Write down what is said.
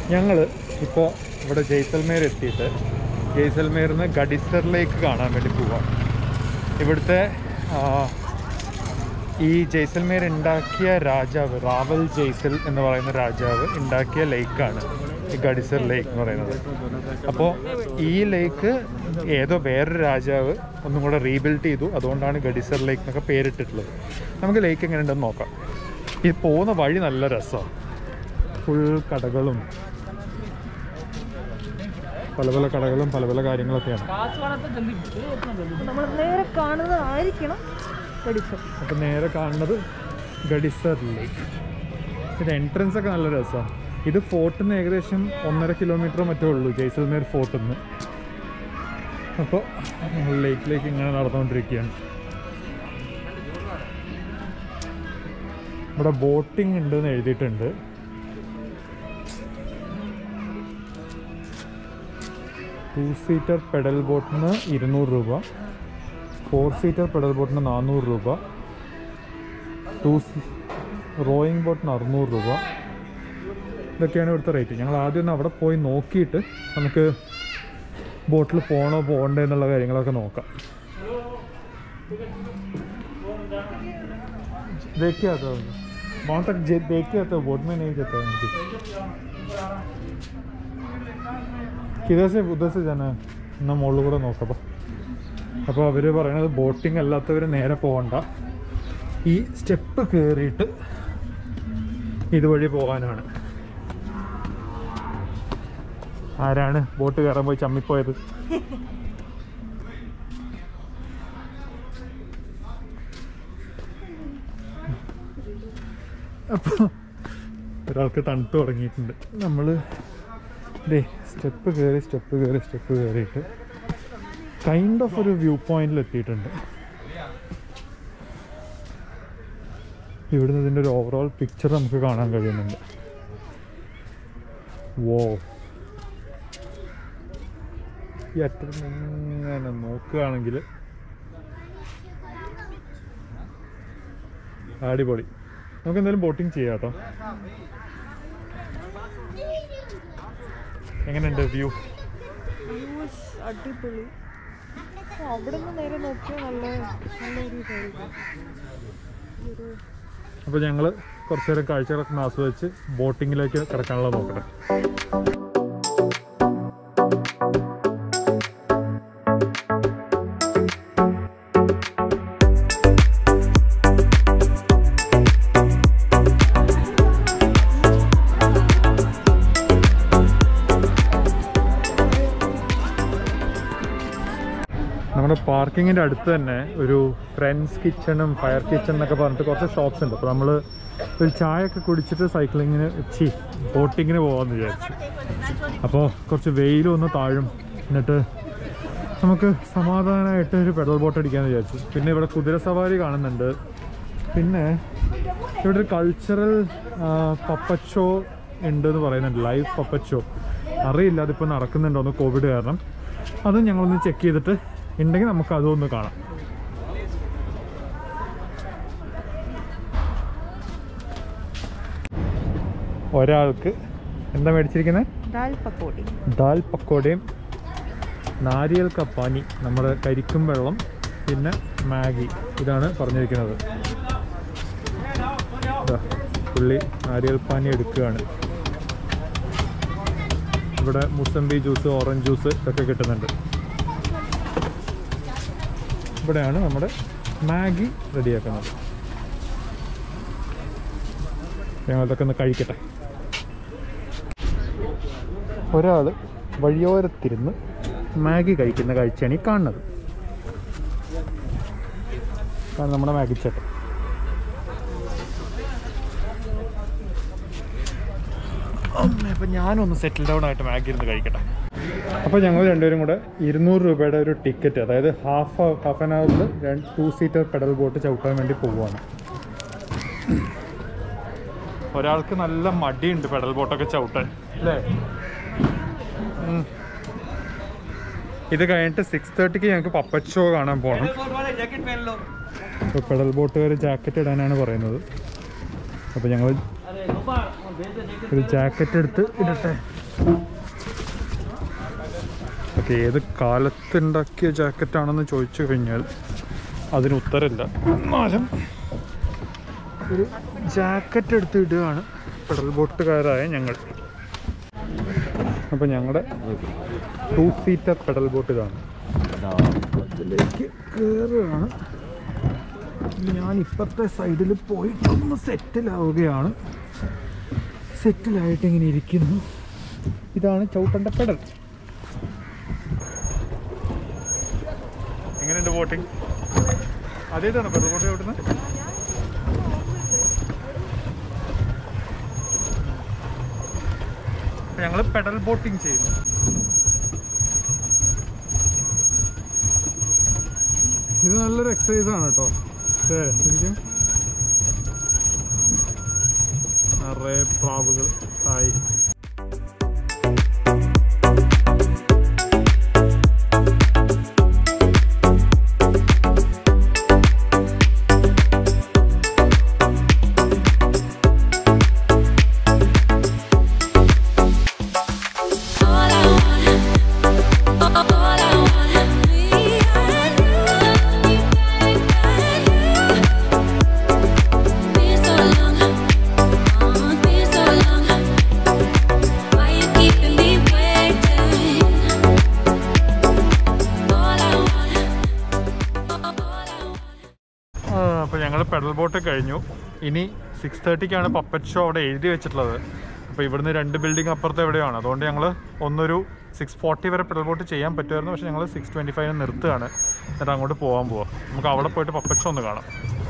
ഞങ്ങൾ ഇപ്പോൾ ഇവിടെ ജയ്സൽമേർ എത്തിയിട്ട് ജയ്സൽമേറിൽ നിന്ന് ഗഡിസറിലേക്ക് കാണാൻ വേണ്ടി പോവാം ഇവിടുത്തെ ആ, ഈ ജയ്സൽമേർ ഉണ്ടാക്കിയ രാജാവ് റാവൽ ജയ്സൽ എന്ന് പറയുന്ന രാജാവ് ഉണ്ടാക്കിയ ലേക്കാണ് ഈ ഗഡിസർ ലേക്ക് എന്ന് പറയുന്നത് അപ്പോൾ ഈ ലേക്ക് ഏതോ വേറൊരു രാജാവ് ഒന്നും കൂടെ റീബിൽഡ് ചെയ്തു അതുകൊണ്ടാണ് ഗഡിസർ ലേക്ക് എന്നൊക്കെ പേരിട്ടിട്ടുള്ളത് നമുക്ക് ലേക്ക് എങ്ങനെ ഉണ്ടെന്ന് നോക്കാം ഈ പോകുന്ന വഴി നല്ല രസമാണ് ഫുൾ കടകളും പല പല കടകളും പല പല കാര്യങ്ങളൊക്കെയാണ് നമ്മൾ നേരെ കാണുന്നതായിരിക്കണം ഗഡിസർ അപ്പം നേരെ കാണുന്നത് ഗഡിസർ ലേക്ക് ഇത് എൻട്രൻസ് ഒക്കെ നല്ല രസമാണ് ഇത് ഫോർട്ടിൽ നിന്ന് ഏകദേശം ഒന്നര കിലോമീറ്റർ മറ്റേ ഉള്ളൂ ജയ്സൽമേർ ഫോർട്ടിൽ നിന്ന് അപ്പോൾ നമ്മൾ ലേക്കിലേക്ക് ഇങ്ങനെ നടന്നുകൊണ്ടിരിക്കുകയാണ് ഇവിടെ ബോട്ടിംഗ് ഉണ്ട് എന്ന് എഴുതിയിട്ടുണ്ട് ടു സീറ്റർ പെഡൽ ബോട്ടിന് ഇരുന്നൂറ് രൂപ ഫോർ സീറ്റർ പെഡൽ ബോട്ടിന് നാനൂറ് രൂപ ടു റോയിങ് ബോട്ടിന് അറുന്നൂറ് രൂപ ഇതൊക്കെയാണ് ഇവിടുത്തെ റേറ്റ് ഞങ്ങൾ ആദ്യം ഒന്ന് അവിടെ പോയി നോക്കിയിട്ട് നമുക്ക് ബോട്ടിൽ പോകണോ പോകണ്ടേ എന്നുള്ള കാര്യങ്ങളൊക്കെ നോക്കാം देखिए तो वहाँ तक जे देखिए तो बोट में नहीं जाता है मुझे കിതർ സെ ഉദർ സെ ജന എന്നാൽ മുകളിൽ കൂടെ നോക്കപ്പോൾ അപ്പോൾ അവർ പറയണത് ബോട്ടിംഗ് അല്ലാത്തവർ നേരെ പോകണ്ട ഈ സ്റ്റെപ്പ് കയറിയിട്ട് ഇതുവഴി പോകാനാണ് ആരാണ് ബോട്ട് കയറാൻ പോയി ചമ്മിപ്പോയത് അപ്പോൾ ഒരാൾക്ക് തണുത്ത് തുടങ്ങിയിട്ടുണ്ട് നമ്മൾ ദേ സ്റ്റെപ്പ് കയറി സ്റ്റെപ്പ് കയറി സ്റ്റെപ്പ് കയറിയിട്ട് കൈൻഡ് ഓഫ് ഒരു വ്യൂ പോയിന്റിൽ എത്തിയിട്ടുണ്ട് ഇവിടുന്ന് ഇതിൻ്റെ ഒരു ഓവറോൾ പിക്ചർ നമുക്ക് കാണാൻ കഴിയുന്നുണ്ട് വോ ഈ അറ്റത്ത് ഇങ്ങനെ നോക്കുകയാണെങ്കിൽ അടിപൊളി നമുക്ക് എന്തായാലും ബോട്ടിങ് ചെയ്യാം കേട്ടോ എങ്ങനെയുണ്ട് വ്യൂ വ്യൂസ് അടിപൊളി ഓ, അവിടെ നിന്ന് നേരെ നോക്കിയാൽ നല്ല നല്ലൊരു ഇതായിരിക്കും ഈ ഒരു അപ്പോൾ ഞങ്ങൾ കുറച്ച് നേരം കാഴ്ചകളൊക്കെ ഒന്ന് ആസ്വദിച്ച് ബോട്ടിങ്ങിലേക്ക് കിടക്കാനുള്ള നോക്കട്ടെ നമ്മുടെ പാർക്കിങ്ങിൻ്റെ അടുത്ത് തന്നെ ഒരു ഫ്രണ്ട്സ് കിച്ചണും ഫയർ കിച്ചൺ എന്നൊക്കെ പറഞ്ഞിട്ട് കുറച്ച് ഷോപ്സ് ഉണ്ട് അപ്പോൾ നമ്മൾ ഒരു ചായ ഒക്കെ കുടിച്ചിട്ട് സൈക്ലിങ്ങിന് ചി ബോട്ടിങ്ങിന് പോകാമെന്ന് വിചാരിച്ചു അപ്പോൾ കുറച്ച് വെയിലും ഒന്ന് താഴും എന്നിട്ട് നമുക്ക് സമാധാനമായിട്ട് ഒരു പെഡൽ ബോട്ട് അടിക്കാമെന്ന് വിചാരിച്ചു പിന്നെ ഇവിടെ കുതിര സവാരി കാണുന്നുണ്ട് പിന്നെ ഇവിടെ ഒരു കൾച്ചറൽ പപ്പച്ചോ ഉണ്ട് എന്ന് പറയുന്നുണ്ട് ലൈവ് പപ്പച്ചോ അറിയില്ല അതിപ്പോൾ നടക്കുന്നുണ്ടോന്ന് കോവിഡ് കാരണം അതും ഞങ്ങളൊന്ന് ചെക്ക് ചെയ്തിട്ട് ഉണ്ടെങ്കിൽ നമുക്ക് അതൊന്ന് കാണാം ഒരാൾക്ക് എന്താ മേടിച്ചിരിക്കുന്നത് ദാൽ പക്കോടി ദാൽ പക്കോടയും നാരിയൽ കപ്പാനി നമ്മുടെ കരിക്കും വെള്ളം പിന്നെ മാഗി ഇതാണ് പറഞ്ഞിരിക്കുന്നത് ദാ, പുള്ളി നാരിയൽ പാനി എടുക്കുകയാണ് ഇവിടെ മുസംബി ജ്യൂസ് ഓറഞ്ച് ജ്യൂസ് ഇതൊക്കെ കിട്ടുന്നുണ്ട് ഇവിടെയാണ് നമ്മുടെ മാഗി റെഡിയാക്കുന്നത് ഞങ്ങളതൊക്കെ ഒന്ന് കഴിക്കട്ടെ ഒരാൾ വഴിയോരത്തിരുന്ന് മാഗി കഴിക്കുന്ന കാഴ്ചയാണ് ഈ കാണുന്നത് കാരണം നമ്മുടെ മാഗി ചേട്ടൻ അമ്മേ അപ്പം ഞാനൊന്ന് സെറ്റിൽ ഡൗൺ ആയിട്ട് മാഗി ഇരുന്ന് കഴിക്കട്ടെ അപ്പോൾ ഞങ്ങൾ രണ്ടുപേരും കൂടെ ഇരുന്നൂറ് രൂപയുടെ ഒരു ടിക്കറ്റ് അതായത് ഹാഫ് ഹാഫ് ആൻ അവറിൽ രണ്ട് ടു സീറ്റർ പെഡൽ ബോട്ട് ചവിട്ടാൻ വേണ്ടി പോവുകയാണ് ഒരാൾക്ക് നല്ല മടിയുണ്ട് പെഡൽ ബോട്ടൊക്കെ ചവിട്ടാൻ അല്ലേ ഉം. ഇത് കഴിഞ്ഞിട്ട് സിക്സ് തേർട്ടിക്ക് ഞങ്ങൾക്ക് പപ്പറ്റ് ഷോ കാണാൻ പോകണം അപ്പോൾ പെഡൽ ബോട്ടുകാർ ജാക്കറ്റ് ഇടാനാണ് പറയുന്നത് അപ്പോൾ ഞങ്ങൾ ഒരു ജാക്കറ്റ് എടുത്ത് ഇടട്ടെ ഓക്കെ ഏത് കാലത്തുണ്ടാക്കിയ ജാക്കറ്റാണെന്ന് ചോദിച്ചു കഴിഞ്ഞാൽ അതിന് ഉത്തരമില്ല എന്നാലും ഒരു ജാക്കറ്റ് എടുത്ത് ഇടുകയാണ് പെഡൽ ബോട്ടുകാരായ ഞങ്ങൾ അപ്പോൾ ഞങ്ങളുടെ ടു സീറ്റർ പെഡൽ ബോട്ട് ഇതാണ് അതിലേക്ക് കയറുകയാണ് ഞാൻ ഇപ്പത്തെ സൈഡിൽ പോയിട്ടൊന്ന് സെറ്റിലാവുകയാണ് സെറ്റിലായിട്ട് ഇങ്ങനെ ഇരിക്കുന്നു ഇതാണ് ചവിട്ടണ്ട പെഡൽ എങ്ങനെയുണ്ട് ബോട്ടിങ് അതേതാണ് പെഡൽ ബോട്ട് ചവിട്ടുന്നത് ഞങ്ങൾ പെഡൽ ബോട്ടിങ് ചെയ്യുന്നു ഇത് നല്ലൊരു എക്സസൈസ് ആണ് കേട്ടോ അല്ലേ ശരിക്കും നിറയെ പ്രാവുകൾ ആയി All I want, all I want, me and you, been so long, oh, been so long. Why you keeping me waiting? All I want, all I want. അപ്പോൾ ഞങ്ങൾ പെഡൽ ബോട്ട് കഴിഞ്ഞു ഇനി സിക്സ് തേർട്ടിക്കാണ് പപ്പറ്റ് ഷോ അവിടെ എഴുതി വെച്ചിട്ടുള്ളത് അപ്പോൾ ഇവിടുന്ന് രണ്ട് ബിൽഡിംഗ് അപ്പുറത്ത് എവിടെയാണ് അതുകൊണ്ട് ഞങ്ങൾ ഒന്നൊരു സിക്സ് ഫോർട്ടി വരെ പെഡൽ ബോട്ട് ചെയ്യാൻ പറ്റുമായിരുന്നു പക്ഷേ ഞങ്ങൾ സിക്സ് ട്വൻറ്റി ഫൈവിന് നിർത്തുകയാണ് എന്നിട്ട് അങ്ങോട്ട് പോകാൻ പോവാം നമുക്ക് അവിടെ പോയിട്ട് പപ്പറ്റ് ഷോ ഒന്ന് കാണാം